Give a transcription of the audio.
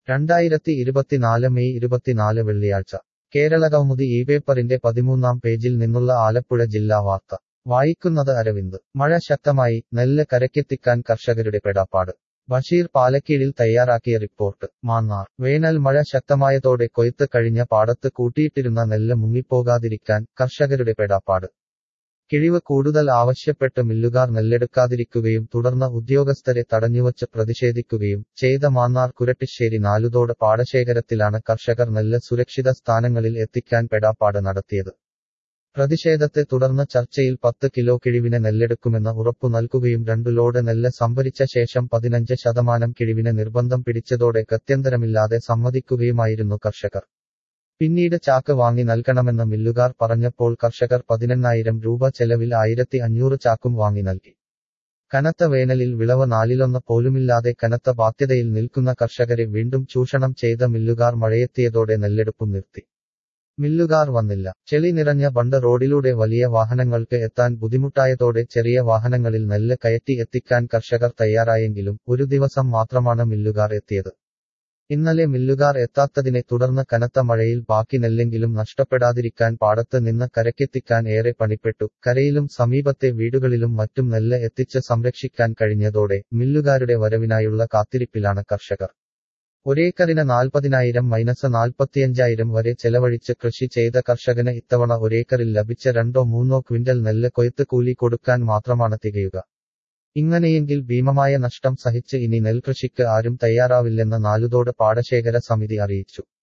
രണ്ടായിരത്തി ഇരുപത്തിനാല് മെയ് ഇരുപത്തിനാല് വെള്ളിയാഴ്ച കേരളകൗമുദി ഈ പേപ്പറിന്റെ പതിമൂന്നാം പേജിൽ നിന്നുള്ള ആലപ്പുഴ ജില്ലാ വാർത്ത വായിക്കുന്നത് അരവിന്ദ് മഴ ശക്തമായി നെല്ല് കരക്കെത്തിക്കാൻ കർഷകരുടെ പെടാപ്പാട് ബഷീർ പാലക്കീഴിൽ തയ്യാറാക്കിയ റിപ്പോർട്ട് മാന്നാർ വേനൽ മഴ ശക്തമായതോടെ കൊയ്ത്ത് കഴിഞ്ഞ പാടത്ത് കൂട്ടിയിട്ടിരുന്ന നെല്ല് മുങ്ങിപ്പോകാതിരിക്കാൻ കർഷകരുടെ പെടാപ്പാട് കിഴിവ് കൂടുതൽ ആവശ്യപ്പെട്ട് മില്ലുകാർ നെല്ലെടുക്കാതിരിക്കുകയും തുടർന്ന് ഉദ്യോഗസ്ഥരെ തടഞ്ഞുവച്ച് പ്രതിഷേധിക്കുകയും ചെയ്ത മാന്നാർ കുരട്ടിശ്ശേരി നാലുതോട് പാടശേഖരത്തിലാണ് കർഷകർ നെല്ല് സുരക്ഷിത സ്ഥാനങ്ങളിൽ എത്തിക്കാൻ പെടാപ്പാട് നടത്തിയത് പ്രതിഷേധത്തെ തുടർന്ന് ചർച്ചയിൽ പത്ത് കിലോ കിഴിവിന് നെല്ലെടുക്കുമെന്ന് ഉറപ്പു നൽകുകയും രണ്ടു ലോഡ് നെല്ല് സംഭരിച്ച ശേഷം പതിനഞ്ച് ശതമാനം കിഴിവിന് നിർബന്ധം പിടിച്ചതോടെ ഗത്യന്തരമില്ലാതെ സമ്മതിക്കുകയുമായിരുന്നു കർഷകർ പിന്നീട് ചാക്ക് വാങ്ങി നൽകണമെന്ന് മില്ലുകാർ പറഞ്ഞപ്പോൾ കർഷകർ പതിനെണ്ണായിരം രൂപ ചെലവിൽ ആയിരത്തി അഞ്ഞൂറ് ചാക്കും വാങ്ങി നൽകി കനത്ത വേനലിൽ വിളവ് നാലിലൊന്ന് പോലുമില്ലാതെ കനത്ത ബാധ്യതയിൽ നിൽക്കുന്ന കർഷകരെ വീണ്ടും ചൂഷണം ചെയ്ത മില്ലുകാർ മഴയെത്തിയതോടെ നെല്ലെടുപ്പും നിർത്തി മില്ലുകാർ വന്നില്ല ചെളി നിറഞ്ഞ ബണ്ട് റോഡിലൂടെ വലിയ വാഹനങ്ങൾക്ക് എത്താൻ ബുദ്ധിമുട്ടായതോടെ ചെറിയ വാഹനങ്ങളിൽ നെല്ല് കയറ്റി എത്തിക്കാൻ കർഷകർ തയ്യാറായെങ്കിലും ഒരു ദിവസം മാത്രമാണ് മില്ലുകാർ എത്തിയത് ഇന്നലെ മില്ലുകാർ എത്താത്തതിനെ തുടർന്ന് കനത്ത മഴയിൽ ബാക്കി നെല്ലെങ്കിലും നഷ്ടപ്പെടാതിരിക്കാൻ പാടത്ത് നിന്ന് കരക്കെത്തിക്കാൻ ഏറെ പണിപ്പെട്ടു കരയിലും സമീപത്തെ വീടുകളിലും മറ്റും നെല്ല് എത്തിച്ച് സംരക്ഷിക്കാൻ കഴിഞ്ഞതോടെ മില്ലുകാരുടെ വരവിനായുള്ള കാത്തിരിപ്പിലാണ് കർഷകർ ഒരേക്കറിന് നാൽപ്പതിനായിരം മൈനസ് നാൽപ്പത്തിയഞ്ചായിരം വരെ ചെലവഴിച്ച് കൃഷി ചെയ്ത കർഷകന് ഇത്തവണ ഒരേക്കറിൽ ലഭിച്ച രണ്ടോ മൂന്നോ ക്വിന്റൽ നെല്ല് കൊയ്ത്ത് കൂലി കൊടുക്കാൻ മാത്രമാണ് തികയുക ഇങ്ങനെയെങ്കിൽ ഭീമമായ നഷ്ടം സഹിച്ച് ഇനി നെൽകൃഷിക്ക് ആരും തയ്യാറാവില്ലെന്ന് നാലുതോട് പാടശേഖര സമിതി അറിയിച്ചു